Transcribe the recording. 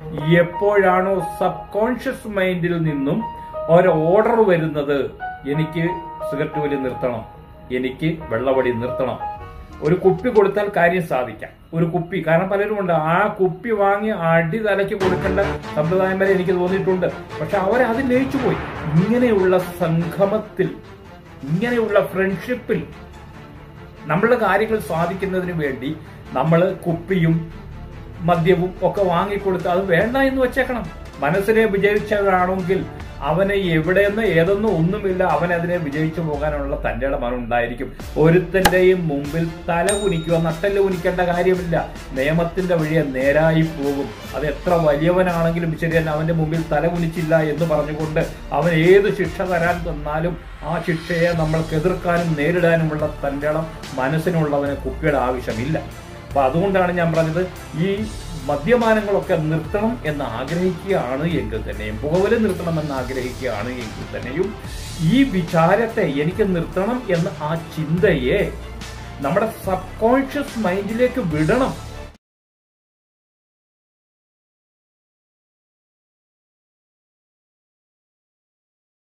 എപ്പോഴാണോ sub conscious മൈൻഡിൽ നിന്നും ഒരു ഓർഡർ വരുന്നത് എനിക്ക് സിഗരറ്റ് വലി നിർത്തണം എനിക്ക് വെള്ളവടി നിർത്തണം ഒരു കുപ്പി കൊടുത്താൽ കാര്യം സാധിക്കാം ഒരു കുപ്പി കാരണം പലരും ഉണ്ട് ആ കുപ്പി വാങ്ങി അടി തലയ്ക്ക് കൊടുക്കേണ്ട സമ്പ്രദായം വരെ എനിക്ക് തോന്നിയിട്ടുണ്ട് പക്ഷെ അവർ അതിൽ ലയിച്ചു പോയി ഇങ്ങനെയുള്ള സംഗമത്തിൽ ഇങ്ങനെയുള്ള ഫ്രണ്ട്ഷിപ്പിൽ നമ്മളുടെ കാര്യങ്ങൾ സാധിക്കുന്നതിന് വേണ്ടി നമ്മൾ കുപ്പിയും മദ്യവും ഒക്കെ വാങ്ങിക്കൊടുത്ത് അത് വേണ്ട എന്ന് വെച്ചേക്കണം മനസ്സിനെ വിജയിച്ചവരാണെങ്കിൽ അവന് എവിടെയെന്ന് ഏതൊന്നും ഒന്നുമില്ല അവൻ അതിനെ വിജയിച്ചു പോകാനുള്ള തന്റെ ഇടമാണ് ഉണ്ടായിരിക്കും ഒരുത്തന്റെയും മുമ്പിൽ തല കുനിക്കുക നട്ടല് കുനിക്കേണ്ട കാര്യമില്ല നിയമത്തിന്റെ വഴിയെ നേരായി പോകും അത് എത്ര വലിയവനാണെങ്കിലും ശരി തന്നെ അവന്റെ മുമ്പിൽ തല കുനിച്ചില്ല എന്ന് പറഞ്ഞുകൊണ്ട് അവൻ ഏത് ശിക്ഷ തരാൻ തന്നാലും ആ ശിക്ഷയെ നമ്മൾക്ക് എതിർക്കാനും നേരിടാനുമുള്ള തന്റെ ഇടം മനസ്സിനുള്ളവന് കുപ്പിയുടെ ആവശ്യമില്ല അപ്പൊ അതുകൊണ്ടാണ് ഞാൻ പറഞ്ഞത് ഈ മദ്യപാനങ്ങളൊക്കെ നിർത്തണം എന്ന് ആഗ്രഹിക്കുകയാണ് എങ്കിൽ തന്നെയും പുകവലി നിർത്തണം എന്ന് ആഗ്രഹിക്കുകയാണ് എങ്കിൽ തന്നെയും ഈ വിചാരത്തെ എനിക്ക് നിർത്തണം എന്ന ആ ചിന്തയെ നമ്മുടെ സബ് കോൺഷ്യസ് മൈൻഡിലേക്ക് വിടണം